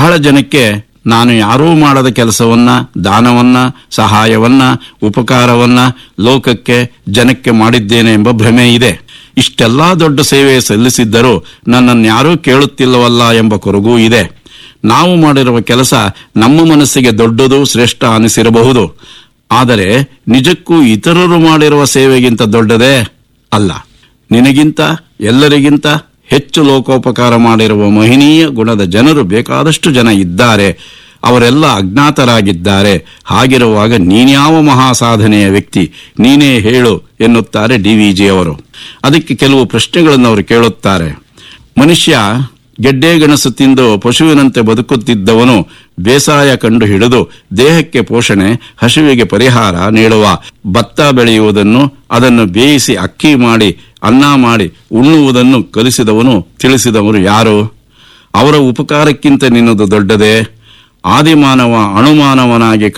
ಬಹಳ ಜನಕ್ಕೆ ನಾನು ಯಾರೂ ಮಾಡದ ಕೆಲಸವನ್ನ ದಾನವನ್ನ ಸಹಾಯವನ್ನ ಉಪಕಾರವನ್ನ ಲೋಕಕ್ಕೆ ಜನಕ್ಕೆ ಮಾಡಿದ್ದೇನೆ ಎಂಬ ಭ್ರಮೆ ಇದೆ ಇಷ್ಟೆಲ್ಲಾ ದೊಡ್ಡ ಸೇವೆ ಸಲ್ಲಿಸಿದ್ದರೂ ನನ್ನನ್ನು ಯಾರೂ ಕೇಳುತ್ತಿಲ್ಲವಲ್ಲ ಎಂಬ ಕೊರಗೂ ಇದೆ ನಾವು ಮಾಡಿರುವ ಕೆಲಸ ನಮ್ಮ ಮನಸ್ಸಿಗೆ ದೊಡ್ಡದು ಶ್ರೇಷ್ಠ ಅನಿಸಿರಬಹುದು ಆದರೆ ನಿಜಕ್ಕೂ ಇತರರು ಮಾಡಿರುವ ಸೇವೆಗಿಂತ ದೊಡ್ಡದೇ ಅಲ್ಲ ನಿನಗಿಂತ ಎಲ್ಲರಿಗಿಂತ ಹೆಚ್ಚು ಲೋಕೋಪಕಾರ ಮಾಡಿರುವ ಮಹನೀಯ ಗುಣದ ಜನರು ಬೇಕಾದಷ್ಟು ಜನ ಇದ್ದಾರೆ ಅವರೆಲ್ಲ ಅಜ್ಞಾತರಾಗಿದ್ದಾರೆ ಹಾಗಿರುವಾಗ ನೀನ್ಯಾವ ಮಹಾಸಾಧನೆಯ ವ್ಯಕ್ತಿ ನೀನೇ ಹೇಳು ಎನ್ನುತ್ತಾರೆ ಡಿ ವಿಜಿ ಅವರು ಅದಕ್ಕೆ ಕೆಲವು ಪ್ರಶ್ನೆಗಳನ್ನು ಅವರು ಕೇಳುತ್ತಾರೆ ಮನುಷ್ಯ ಗೆಡ್ಡೆ ಗೆಣಸು ತಿಂದು ಪಶುವಿನಂತೆ ಬದುಕುತ್ತಿದ್ದವನು ಬೇಸಾಯ ಕಂಡು ಹಿಡಿದು ದೇಹಕ್ಕೆ ಪೋಷಣೆ ಹಸಿವಿಗೆ ಪರಿಹಾರ ನೀಡುವ ಭತ್ತ ಬೆಳೆಯುವುದನ್ನು ಅದನ್ನು ಬೇಯಿಸಿ ಅಕ್ಕಿ ಮಾಡಿ ಅನ್ನ ಮಾಡಿ ಉಣ್ಣುವುದನ್ನು ಕಲಿಸಿದವನು ತಿಳಿಸಿದವರು ಯಾರು ಅವರ ಉಪಕಾರಕ್ಕಿಂತ ನಿನ್ನದು ದೊಡ್ಡದೇ ಆದಿಮಾನವ ಅಣುಮಾನವನಾಗಿ